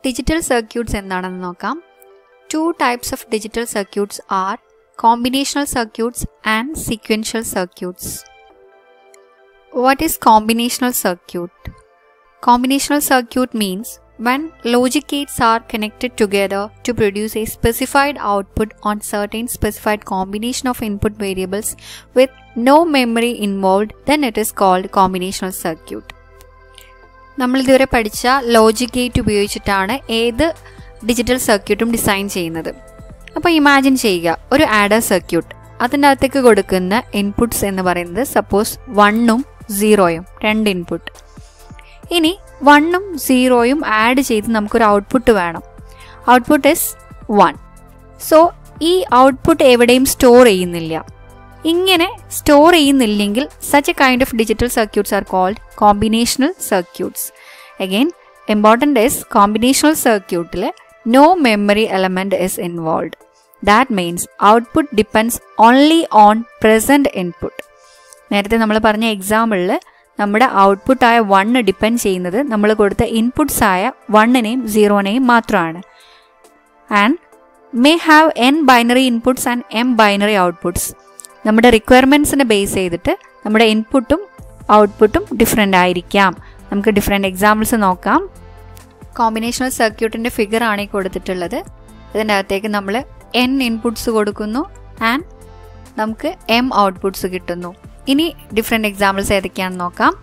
Digital circuits എന്താണെന്ന് നോക്കാം two types of digital circuits are combinational circuits and sequential circuits what is combinational circuit combinational circuit means when logic gates are connected together to produce a specified output on certain specified combination of input variables with no memory involved then it is called combinational circuit നമ്മൾ ഇതുവരെ പഠിച്ച logic gate ഉപയോഗിച്ചിട്ടാണ് ഏത് digital സർക്യൂട്ടും design ചെയ്യുന്നത് അപ്പോൾ imagine ചെയ്യുക ഒരു ആഡർ സർക്യൂട്ട് അതിൻ്റെ അകത്തേക്ക് കൊടുക്കുന്ന ഇൻപുട്സ് എന്ന് പറയുന്നത് സപ്പോസ് വണ്ണും സീറോയും രണ്ട് ഇൻപുട്ട് ഇനി വണ്ണും സീറോയും ആഡ് ചെയ്ത് നമുക്കൊരു ഔട്ട്പുട്ട് വേണം ഔട്ട്പുട്ട് ഇസ് വൺ സോ ഈ ഔട്ട്പുട്ട് എവിടെയും സ്റ്റോർ ചെയ്യുന്നില്ല ഇങ്ങനെ സ്റ്റോർ ചെയ്യുന്നില്ലെങ്കിൽ such a kind of digital circuits are called combinational circuits again important is combinational സർക്യൂട്ടിൽ no memory element is involve that means output depends only on present input നേരത്തെ നമ്മൾ പറഞ്ഞ എക്സാമ്പിളിൽ നമ്മുടെ ഔട്ട്പുട്ടായ വണ്ണ് ഡിപ്പെൻഡ് ചെയ്യുന്നത് നമ്മൾ കൊടുത്ത ഇൻപുട്സ് ആയ വണ്ണിനെയും സീറോനെയും മാത്രമാണ് and may have N binary inputs and M binary outputs നമ്മുടെ റിക്വയർമെൻറ്റ്സിനെ ബേസ് ചെയ്തിട്ട് നമ്മുടെ ഇൻപുട്ടും ഔട്ട്പുട്ടും ഡിഫറെൻ്റ് ആയിരിക്കാം നമുക്ക് ഡിഫറെൻറ്റ് എക്സാമ്പിൾസ് നോക്കാം കോമ്പിനേഷണൽ സർക്യൂട്ടിൻ്റെ ഫിഗർ ആണ് ഈ കൊടുത്തിട്ടുള്ളത് ഇതിൻ്റെ അകത്തേക്ക് നമ്മൾ എൻ ഇൻപുട്സ് കൊടുക്കുന്നു ആൻഡ് നമുക്ക് എം ഔട്ട്പുട്ട്സ് കിട്ടുന്നു ഇനി ഡിഫറെൻറ്റ് എക്സാമ്പിൾസ് ഏതൊക്കെയാണെന്ന് നോക്കാം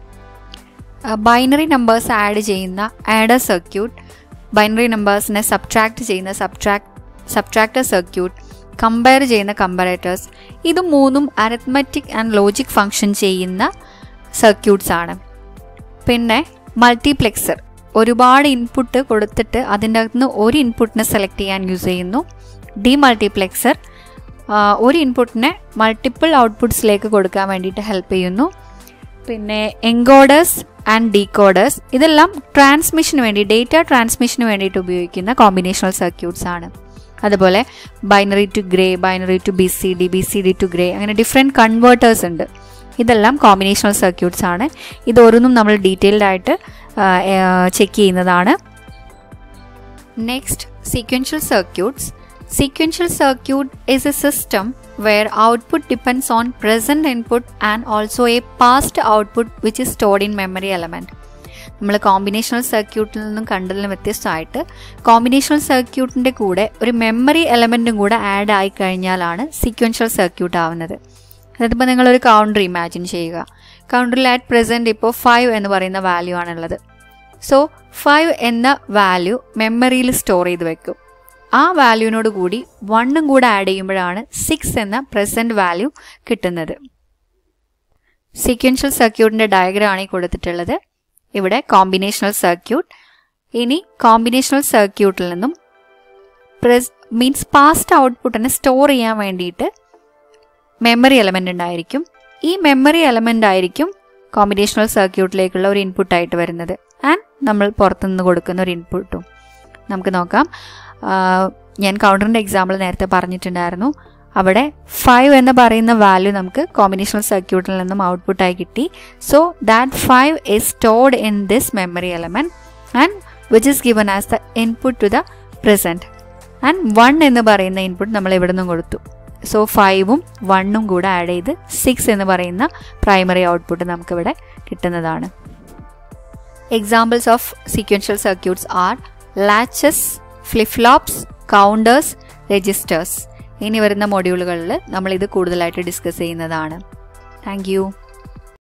ബൈനറി നമ്പേഴ്സ് ആഡ് ചെയ്യുന്ന ആഡർ സർക്യൂട്ട് ബൈനറി നമ്പേഴ്സിനെ സബ്ട്രാക്ട് ചെയ്യുന്ന സബ്ട്രാക്ട് സബ്ട്രാക്ടർ സർക്യൂട്ട് കമ്പയർ ചെയ്യുന്ന കമ്പറേറ്റേഴ്സ് ഇത് മൂന്നും അരത്മറ്റിക് ആൻഡ് ലോജിക് ഫങ്ഷൻ ചെയ്യുന്ന സർക്യൂട്ട്സ് ആണ് പിന്നെ മൾട്ടിപ്ലെക്സർ ഒരുപാട് ഇൻപുട്ട് കൊടുത്തിട്ട് അതിൻ്റെ അകത്തുനിന്ന് ഒരു ഇൻപുട്ടിനെ സെലക്ട് ചെയ്യാൻ യൂസ് ചെയ്യുന്നു ഡി മൾട്ടിപ്ലെക്സർ ഒരു ഇൻപുട്ടിനെ മൾട്ടിപ്പിൾ ഔട്ട്പുട്ട്സിലേക്ക് കൊടുക്കാൻ വേണ്ടിയിട്ട് ഹെൽപ്പ് ചെയ്യുന്നു പിന്നെ എൻകോഡേഴ്സ് ആൻഡ് ഡീകോഡേഴ്സ് ഇതെല്ലാം ട്രാൻസ്മിഷന് വേണ്ടി ഡേറ്റ ട്രാൻസ്മിഷന് വേണ്ടിയിട്ട് ഉപയോഗിക്കുന്ന കോമ്പിനേഷണൽ സർക്യൂട്ട്സ് ആണ് അതുപോലെ binary to gray binary to B C D B C D to gray അങ്ങനെ ഡിഫറെൻറ്റ് കൺവേർട്ടേഴ്സ് ഉണ്ട് ഇതെല്ലാം കോമ്പിനേഷണൽ സർക്യൂട്ട്സ് ആണ് ഇത് ഓരോന്നും നമ്മൾ ഡീറ്റെയിൽഡ് ആയിട്ട് ചെക്ക് ചെയ്യുന്നതാണ് next sequential circuits Sequential circuit is a system where output depends on present input and also a past output which is stored in memory element. നമ്മൾ combinational സർക്യൂട്ടിൽ നിന്നും കണ്ടതിലും വ്യത്യസ്തമായിട്ട് കോമ്പിനേഷണൽ സർക്യൂട്ടിൻ്റെ കൂടെ ഒരു മെമ്മറി എലമെൻറ്റും കൂടെ ആഡ് ആയി കഴിഞ്ഞാലാണ് സീക്വൻഷ്യൽ സർക്യൂട്ട് ആവുന്നത് അതിപ്പോൾ നിങ്ങളൊരു കൗണ്ടർ ഇമാജിൻ ചെയ്യുക കൗണ്ടറിൽ ആറ്റ് പ്രസൻറ്റ് ഇപ്പോൾ ഫൈവ് എന്ന് പറയുന്ന വാല്യൂ ആണുള്ളത് സോ ഫൈവ് എന്ന വാല്യൂ മെമ്മറിയിൽ സ്റ്റോർ ചെയ്ത് വെക്കും ആ വാല്യൂവിനോട് കൂടി വണ്ണും കൂടെ ആഡ് ചെയ്യുമ്പോഴാണ് സിക്സ് എന്ന പ്രസൻറ്റ് വാല്യൂ കിട്ടുന്നത് സീക്വൻഷ്യൽ സർക്യൂട്ടിൻ്റെ ഡയഗ്രാം ആണ് ഈ കൊടുത്തിട്ടുള്ളത് ഇവിടെ കോമ്പിനേഷണൽ സർക്യൂട്ട് ഇനി കോമ്പിനേഷണൽ സർക്യൂട്ടിൽ നിന്നും പ്രസ് മീൻസ് പാസ്റ്റ് ഔട്ട്പുട്ടിനെ സ്റ്റോർ ചെയ്യാൻ വേണ്ടിയിട്ട് മെമ്മറി എലമെൻ്റ് ഉണ്ടായിരിക്കും ഈ മെമ്മറി എലമെൻ്റ് ആയിരിക്കും കോമ്പിനേഷണൽ സർക്യൂട്ടിലേക്കുള്ള ഒരു ഇൻപുട്ടായിട്ട് വരുന്നത് ആൻഡ് നമ്മൾ പുറത്തുനിന്ന് കൊടുക്കുന്ന ഒരു ഇൻപുട്ടും നമുക്ക് നോക്കാം ഞാൻ കൗണ്ടറിൻ്റെ എക്സാമ്പിൾ നേരത്തെ പറഞ്ഞിട്ടുണ്ടായിരുന്നു അവിടെ ഫൈവ് എന്ന് പറയുന്ന വാല്യൂ നമുക്ക് കോമ്പിനേഷണൽ സർക്യൂട്ടിൽ നിന്നും ഔട്ട്പുട്ടായി കിട്ടി so that five is stored in this memory element and which is given as the input to the present and one എന്ന് പറയുന്ന ഇൻപുട്ട് നമ്മൾ ഇവിടെ നിന്നും കൊടുത്തു സോ ഫൈവും വണ്ണും കൂടെ ആഡ് ചെയ്ത് സിക്സ് എന്ന് പറയുന്ന പ്രൈമറി ഔട്ട്പുട്ട് നമുക്കിവിടെ കിട്ടുന്നതാണ് examples of sequential circuits are latches flip flops counters registers ഇനി വരുന്ന മൊഡ്യൂളുകളിൽ നമ്മളിത് കൂടുതലായിട്ട് ഡിസ്കസ് ചെയ്യുന്നതാണ് താങ്ക്